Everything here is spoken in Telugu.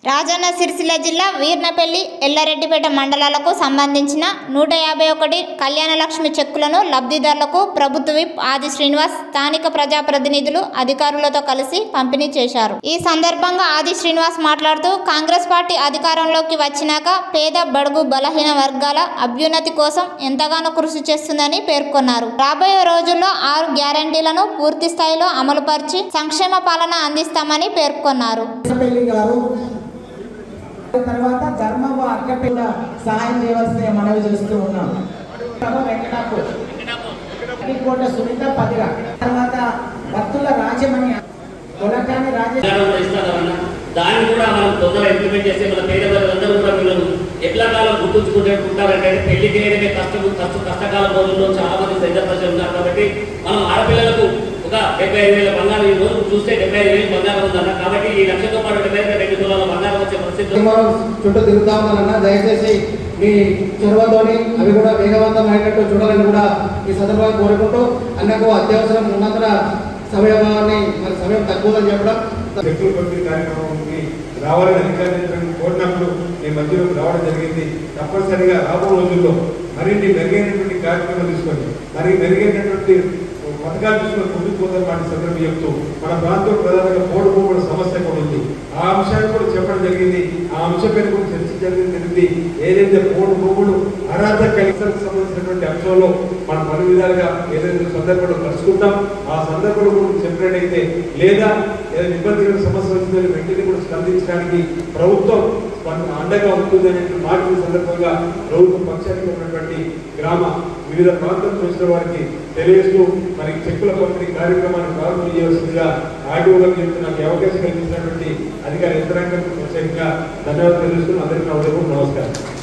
రాజన్న సిరిసిల్ల జిల్లా వీర్నపల్లి ఎల్లారెడ్డిపేట మండలాలకు సంబంధించిన నూట యాభై ఒకటి కళ్యాణలక్ష్మి చెక్కులను లబ్ధిదారులకు ప్రభుత్వ విప్ ఆది శ్రీనివాస్ స్థానిక ప్రజాప్రతినిధులు అధికారులతో కలిసి పంపిణీ చేశారు ఈ సందర్భంగా ఆది శ్రీనివాస్ మాట్లాడుతూ కాంగ్రెస్ పార్టీ అధికారంలోకి వచ్చినాక పేద బడుగు బలహీన వర్గాల అభ్యున్నతి కోసం ఎంతగానో కృషి చేస్తుందని పేర్కొన్నారు రాబోయే రోజుల్లో ఆరు గ్యారంటీలను పూర్తి స్థాయిలో అమలుపరిచి సంక్షేమ పాలన అందిస్తామని పేర్కొన్నారు పెళ్లి గారు తర్వాత ధర్మవ అక్కపిల్ల సహాయం చేయవలసిన మనవి చేస్తూ ఉన్నాం తర్వాత వెంకటాపూర్ కోట సునీత పదిగా తర్వాత భక్తుల రాజమణి కొలకాని రాజేష్ తెలంగాణ కూడా ఇస్తారు కదన్నా. దాన్ని కూడా మనం తొందరగా ఇంప్లిమెంట్ చేస్తే మన పేద ప్రజలందరూ కూడా వీళ్ళను ఎట్లా కాలం గుర్తుంచుకుంటే ఉంటారంటే పెళ్లి చేయడమే కష్టం కష్ట కష్టకాల రోజుల్లో చాలా మంది పెద్ద ప్రజలు ఉన్నారు కాబట్టి మనం ఆడపిల్లలకు ఒక డెబ్బై ఐదు వేల బంగారం ఈ రోజు చూస్తే డెబ్బై ఐదు వేలు బంగారం ఉందన్న కాబట్టి ఈ లక్షతో పాటు డెబ్బై ఐదు రెండు తులాల బంగారం వచ్చే పరిస్థితి మనం చుట్టూ తిరుగుతా ఉన్నారన్న దయచేసి మీ చొరవతోని అవి కూడా వేగవంతం అయ్యేటట్టు చూడాలని కూడా ఈ సందర్భంగా కోరుకుంటూ అన్నకు అత్యవసరం ఉన్నందున సమయాన్ని మరి సమయం తక్కువని చెప్పడం చెక్కుల పంపిణీ కార్యక్రమానికి రావాలని అధికారులను కోరినప్పుడు నేను మధ్యలోకి రావడం జరిగింది తప్పనిసరిగా రాబో రోజుల్లో మరిన్ని మెరుగైనటువంటి కార్యక్రమాలు తీసుకొని మరి మెరుగైనటువంటి పథకాలు తీసుకొని ముందుకు పోతాం వాటి సందర్భం చెప్తూ మన ప్రాంతంలో ప్రధానంగా పోడు పోబడి సమస్య కూడా ఉంది ఆ అంశాన్ని కూడా చెప్పడం జరిగింది ఆ అంశం పైన కూడా చర్చించడం జరిగింది ఏదైతే పోడు పోబుడు అర్హత కలిసరికి సంబంధించినటువంటి అంశంలో మనం పలు విధాలుగా ఏదైతే సందర్భంలో కలుసుకుంటాం ఆ సందర్భంలో కూడా చెప్పినట్టయితే లేదా ఏదైనా ఇబ్బందికర సమస్య వచ్చిందని వెంటనే కూడా స్పందించడానికి ప్రభుత్వం స్పంద- అండగా ఉంటుంది అనే మాట ఈ సందర్భంగా ప్రభుత్వ పక్షానికి ఉన్నటువంటి గ్రామ వివిధ ప్రాంతాలకు వచ్చిన వారికి తెలియజేస్తూ మరి చెక్కుల పంపిణీ కార్యక్రమాన్ని ప్రారంభం చేయవలసిందిగా ఆర్డీఓ గారు చెప్తూ నాకు ఈ అవకాశం కల్పించినటువంటి అధికార యంత్రాంగానికి ప్రత్యేకంగా ధన్యవాదాలు తెలుస్తూ అందరికీ నా ఉదయం నమస్కారం